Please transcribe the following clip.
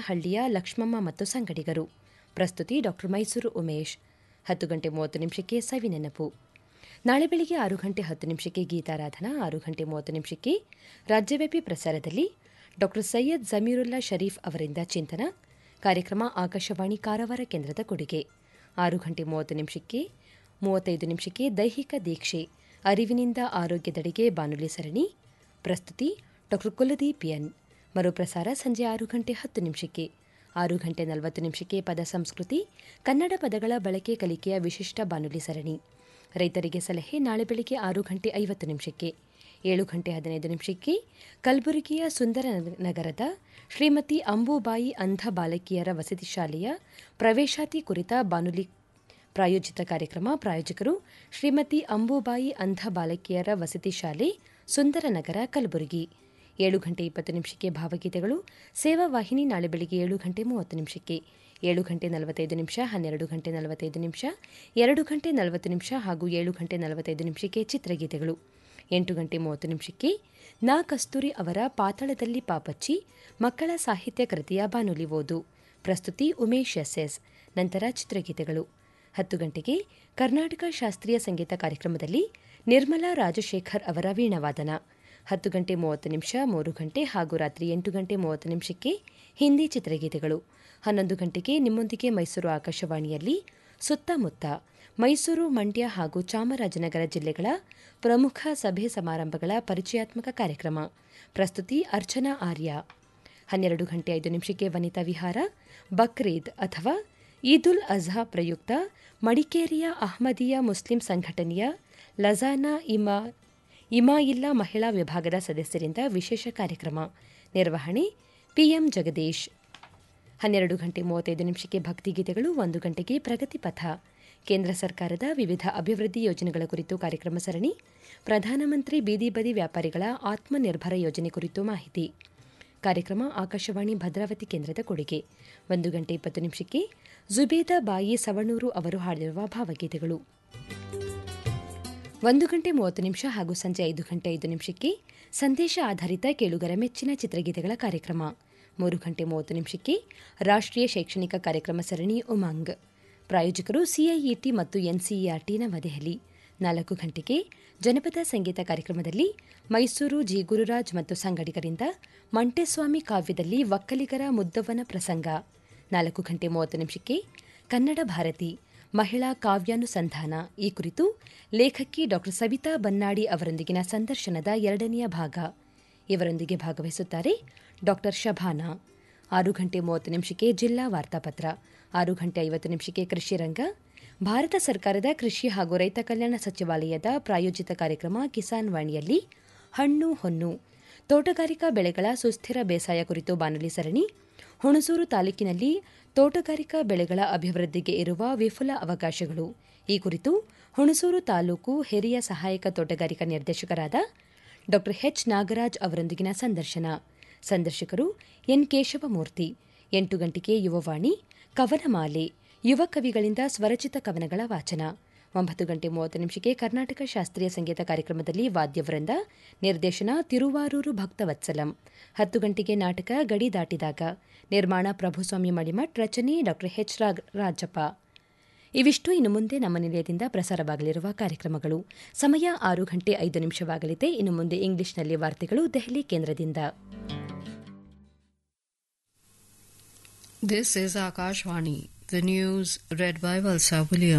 ಹಳ್ಳಿಯ ಲಕ್ಷ್ಮಮ್ಮ ಮತ್ತು ಸಂಗಡಿಗರು ಪ್ರಸ್ತುತಿ ಡಾಕ್ಟರ್ ಮೈಸೂರು ಉಮೇಶ್ ಹತ್ತು ಗಂಟೆ ಮೂವತ್ತು ನಿಮಿಷಕ್ಕೆ ಸವಿ ನೆನಪು ನಾಳೆ ಬೆಳಿಗ್ಗೆ ಆರು ಗಂಟೆ ಹತ್ತು ನಿಮಿಷಕ್ಕೆ ಗೀತಾರಾಧನಾ ಆರು ಗಂಟೆ ಮೂವತ್ತು ನಿಮಿಷಕ್ಕೆ ರಾಜ್ಯವ್ಯಾಪಿ ಪ್ರಸಾರದಲ್ಲಿ ಡಾಕ್ಟರ್ ಸೈಯದ್ ಜಮೀರುಲ್ಲಾ ಶರೀಫ್ ಅವರಿಂದ ಚಿಂತನ ಕಾರ್ಯಕ್ರಮ ಆಕಾಶವಾಣಿ ಕಾರವಾರ ಕೇಂದ್ರದ ಕೊಡುಗೆ ಆರು ಗಂಟೆ ಮೂವತ್ತು ನಿಮಿಷಕ್ಕೆ ಮೂವತ್ತೈದು ನಿಮಿಷಕ್ಕೆ ದೈಹಿಕ ದೀಕ್ಷೆ ಅರಿವಿನಿಂದ ಆರೋಗ್ಯದೆಡೆಗೆ ಬಾನುಲಿ ಸರಣಿ ಪ್ರಸ್ತುತಿ ಡಾಕ್ಟರ್ ಕುಲದೀಪ್ ಎನ್ ಮರುಪ್ರಸಾರ ಸಂಜೆ ಆರು ಗಂಟೆ ಹತ್ತು ನಿಮಿಷಕ್ಕೆ ಆರು ಗಂಟೆ ನಲವತ್ತು ನಿಮಿಷಕ್ಕೆ ಪದ ಸಂಸ್ಕೃತಿ ಕನ್ನಡ ಪದಗಳ ಬಳಕೆ ಕಲಿಕೆಯ ವಿಶಿಷ್ಟ ಬಾನುಲಿ ಸರಣಿ ರೈತರಿಗೆ ಸಲಹೆ ನಾಳೆ ಬೆಳಿಗ್ಗೆ ಆರು ಗಂಟೆ ಐವತ್ತು ನಿಮಿಷಕ್ಕೆ ಏಳು ಗಂಟೆ ಹದಿನೈದು ನಿಮಿಷಕ್ಕೆ ಕಲಬುರಗಿಯ ಸುಂದರ ನಗರದ ಶ್ರೀಮತಿ ಅಂಬುಬಾಯಿ ಅಂಧ ಬಾಲಕಿಯರ ವಸತಿ ಶಾಲೆಯ ಪ್ರವೇಶಾತಿ ಕುರಿತ ಬಾನುಲಿ ಪ್ರಾಯೋಜಿತ ಕಾರ್ಯಕ್ರಮ ಪ್ರಾಯೋಜಕರು ಶ್ರೀಮತಿ ಅಂಬುಬಾಯಿ ಅಂಧ ಬಾಲಕಿಯರ ವಸತಿ ಶಾಲೆ ಸುಂದರನಗರ ಕಲಬುರಗಿ ಏಳು ಗಂಟೆ ಇಪ್ಪತ್ತು ನಿಮಿಷಕ್ಕೆ ಭಾವಗೀತೆಗಳು ಸೇವಾ ವಾಹಿನಿ ನಾಳೆ ಬೆಳಿಗ್ಗೆ ಏಳು ಗಂಟೆ ಮೂವತ್ತು ನಿಮಿಷಕ್ಕೆ ಏಳು ಗಂಟೆ ನಲವತ್ತೈದು ನಿಮಿಷ ಹನ್ನೆರಡು ಗಂಟೆ ನಲವತ್ತೈದು ನಿಮಿಷ ಎರಡು ಗಂಟೆ ನಲವತ್ತು ನಿಮಿಷ ಹಾಗೂ ಏಳು ಗಂಟೆ ನಲವತ್ತೈದು ನಿಮಿಷಕ್ಕೆ ಚಿತ್ರಗೀತೆಗಳು ಎಂಟು ಗಂಟೆ ಮೂವತ್ತು ನಿಮಿಷಕ್ಕೆ ನಾ ಕಸ್ತೂರಿ ಅವರ ಪಾತಾಳದಲ್ಲಿ ಪಾಪಚ್ಚಿ ಮಕ್ಕಳ ಸಾಹಿತ್ಯ ಕೃತಿಯ ಬಾನುಲಿ ಓದು ಪ್ರಸ್ತುತಿ ಉಮೇಶ್ ಎಸ್ಎಸ್ ನಂತರ ಚಿತ್ರಗೀತೆಗಳು ಹತ್ತು ಗಂಟೆಗೆ ಕರ್ನಾಟಕ ಶಾಸ್ತ್ರೀಯ ಸಂಗೀತ ಕಾರ್ಯಕ್ರಮದಲ್ಲಿ ನಿರ್ಮಲಾ ರಾಜಶೇಖರ್ ಅವರ ವೀಣಾವಾದನ ಹತ್ತು ಗಂಟೆ ಮೂವತ್ತು ನಿಮಿಷ ಮೂರು ಗಂಟೆ ಹಾಗೂ ರಾತ್ರಿ ಎಂಟು ಗಂಟೆ ಮೂವತ್ತು ನಿಮಿಷಕ್ಕೆ ಹಿಂದಿ ಚಿತ್ರಗೀತೆಗಳು ಹನ್ನೊಂದು ಗಂಟೆಗೆ ನಿಮ್ಮೊಂದಿಗೆ ಮೈಸೂರು ಆಕಾಶವಾಣಿಯಲ್ಲಿ ಸುತ್ತಮುತ್ತ ಮೈಸೂರು ಮಂಡ್ಯ ಹಾಗೂ ಚಾಮರಾಜನಗರ ಜಿಲ್ಲೆಗಳ ಪ್ರಮುಖ ಸಭೆ ಸಮಾರಂಭಗಳ ಪರಿಚಯಾತ್ಮಕ ಕಾರ್ಯಕ್ರಮ ಪ್ರಸ್ತುತಿ ಅರ್ಚನಾ ಆರ್ಯ ಹನ್ನೆರಡು ಗಂಟೆ ಐದು ನಿಮಿಷಕ್ಕೆ ವನಿತಾ ವಿಹಾರ ಬಕ್ರೀದ್ ಅಥವಾ ಈದುಲ್ ಅಜ್ಹಾ ಪ್ರಯುಕ್ತ ಮಡಿಕೇರಿಯ ಅಹ್ಮದಿಯಾ ಮುಸ್ಲಿಂ ಸಂಘಟನೆಯ ಲಜಾನಾ ಇಮಾ ಇಮಾಯಿಲ್ಲಾ ಮಹಿಳಾ ವಿಭಾಗದ ಸದಸ್ಯರಿಂದ ವಿಶೇಷ ಕಾರ್ಯಕ್ರಮ ನಿರ್ವಹಣೆ ಪಿಎಂ ಜಗದೀಶ್ ಹನ್ನೆರಡು ಗಂಟೆ ಮೂವತ್ತೈದು ನಿಮಿಷಕ್ಕೆ ಭಕ್ತಿಗೀತೆಗಳು ಒಂದು ಗಂಟೆಗೆ ಪ್ರಗತಿ ಪಥ ಕೇಂದ್ರ ಸರ್ಕಾರದ ವಿವಿಧ ಅಭಿವೃದ್ಧಿ ಯೋಜನೆಗಳ ಕುರಿತು ಕಾರ್ಯಕ್ರಮ ಸರಣಿ ಪ್ರಧಾನಮಂತ್ರಿ ಬೀದಿ ಬದಿ ವ್ಯಾಪಾರಿಗಳ ಆತ್ಮನಿರ್ಭರ ಯೋಜನೆ ಕುರಿತು ಮಾಹಿತಿ ಕಾರ್ಯಕ್ರಮ ಆಕಾಶವಾಣಿ ಭದ್ರಾವತಿ ಕೇಂದ್ರದ ಕೊಡುಗೆ ಒಂದು ಗಂಟೆ ಇಪ್ಪತ್ತು ನಿಮಿಷಕ್ಕೆ ಜುಬೇದಾ ಬಾಯಿ ಸವಣೂರು ಅವರು ಹಾಡಿರುವ ಭಾವಗೀತೆಗಳು ಒಂದು ಗಂಟೆ ಮೂವತ್ತು ನಿಮಿಷ ಹಾಗೂ ಸಂಜೆ ಐದು ಗಂಟೆ ಐದು ನಿಮಿಷಕ್ಕೆ ಸಂದೇಶ ಆಧಾರಿತ ಕೇಳುಗರ ಮೆಚ್ಚಿನ ಚಿತ್ರಗೀತೆಗಳ ಕಾರ್ಯಕ್ರಮ ಮೂರು ಗಂಟೆ ಮೂವತ್ತು ನಿಮಿಷಕ್ಕೆ ರಾಷ್ಟ್ರೀಯ ಶೈಕ್ಷಣಿಕ ಕಾರ್ಯಕ್ರಮ ಸರಣಿ ಉಮಂಗ್ ಪ್ರಾಯೋಜಕರು ಸಿಐಇಟಿ ಮತ್ತು ಎನ್ಸಿಇಆರ್ಟಿ ನವದೆಹಲಿ ನಾಲ್ಕು ಗಂಟೆಗೆ ಜನಪದ ಸಂಗೀತ ಕಾರ್ಯಕ್ರಮದಲ್ಲಿ ಮೈಸೂರು ಜಿ ಗುರುರಾಜ್ ಮತ್ತು ಸಂಗಡಿಗರಿಂದ ಮಂಟೆಸ್ವಾಮಿ ಕಾವ್ಯದಲ್ಲಿ ಒಕ್ಕಲಿಗರ ಮುದ್ದವನ ಪ್ರಸಂಗ ನಾಲ್ಕು ಗಂಟೆ ಮೂವತ್ತು ನಿಮಿಷಕ್ಕೆ ಕನ್ನಡ ಭಾರತಿ ಮಹಿಳಾ ಕಾವ್ಯಾನುಸಂಧಾನ ಈ ಕುರಿತು ಲೇಖಕಿ ಡಾ ಸವಿತಾ ಬನ್ನಾಡಿ ಅವರೊಂದಿಗಿನ ಸಂದರ್ಶನದ ಎರಡನೆಯ ಭಾಗ ಇವರೊಂದಿಗೆ ಭಾಗವಹಿಸುತ್ತಾರೆ ಡಾ ಶಭಾನಾ ಆರು ಗಂಟೆ ಮೂವತ್ತು ನಿಮಿಷಕ್ಕೆ ಜಿಲ್ಲಾ ವಾರ್ತಾಪತ್ರ ಆರು ಗಂಟೆ ಐವತ್ತು ನಿಮಿಷಕ್ಕೆ ಕೃಷಿ ರಂಗ ಭಾರತ ಸರ್ಕಾರದ ಕೃಷಿ ಹಾಗೂ ರೈತ ಕಲ್ಯಾಣ ಸಚಿವಾಲಯದ ಪ್ರಾಯೋಜಿತ ಕಾರ್ಯಕ್ರಮ ಕಿಸಾನ್ ವಾಣಿಯಲ್ಲಿ ಹಣ್ಣು ಹೊನ್ನು ತೋಟಗಾರಿಕಾ ಬೆಳೆಗಳ ಸುಸ್ಥಿರ ಬೇಸಾಯ ಕುರಿತು ಬಾನುಲಿ ಸರಣಿ ಹುಣಸೂರು ತಾಲೂಕಿನಲ್ಲಿ ತೋಟಗಾರಿಕಾ ಬೆಳೆಗಳ ಅಭಿವೃದ್ಧಿಗೆ ಇರುವ ವಿಫುಲ ಅವಕಾಶಗಳು ಈ ಕುರಿತು ಹುಣಸೂರು ತಾಲೂಕು ಹಿರಿಯ ಸಹಾಯಕ ತೋಟಗಾರಿಕಾ ನಿರ್ದೇಶಕರಾದ ಡಾ ಎಚ್ ನಾಗರಾಜ್ ಅವರೊಂದಿಗಿನ ಸಂದರ್ಶನ ಸಂದರ್ಶಕರು ಎನ್ ಕೇಶವಮೂರ್ತಿ ಎಂಟು ಗಂಟೆಗೆ ಯುವವಾಣಿ ಕವನಮಾಲೆ ಯುವ ಕವಿಗಳಿಂದ ಸ್ವರಚಿತ ಕವನಗಳ ವಾಚನ ಒಂಬತ್ತು ಗಂಟೆ ಮೂವತ್ತು ನಿಮಿಷಕ್ಕೆ ಕರ್ನಾಟಕ ಶಾಸ್ತ್ರೀಯ ಸಂಗೀತ ಕಾರ್ಯಕ್ರಮದಲ್ಲಿ ವಾದ್ಯವೃಂದ ನಿರ್ದೇಶನ ತಿರುವಾರೂರು ಭಕ್ತವತ್ಸಲಂ ಹತ್ತು ಗಂಟೆಗೆ ನಾಟಕ ಗಡಿ ದಾಟಿದಾಗ ನಿರ್ಮಾಣ ಪ್ರಭುಸ್ವಾಮಿ ಮಳಿಮಠ್ ರಚನೆ ಡಾ ಎಚ್ ರಾಜಪ್ಪ ಇವಿಷ್ಟು ಇನ್ನು ಮುಂದೆ ನಮ್ಮ ನಿಲಯದಿಂದ ಪ್ರಸಾರವಾಗಲಿರುವ ಕಾರ್ಯಕ್ರಮಗಳು ಸಮಯ ಆರು ಗಂಟೆ ಐದು ನಿಮಿಷವಾಗಲಿದೆ ಇನ್ನು ಮುಂದೆ ಇಂಗ್ಲಿಷ್ನಲ್ಲಿ ವಾರ್ತೆಗಳು ದೆಹಲಿ ಕೇಂದ್ರದಿಂದ This is Akashvani. The news read by Valsa Williams.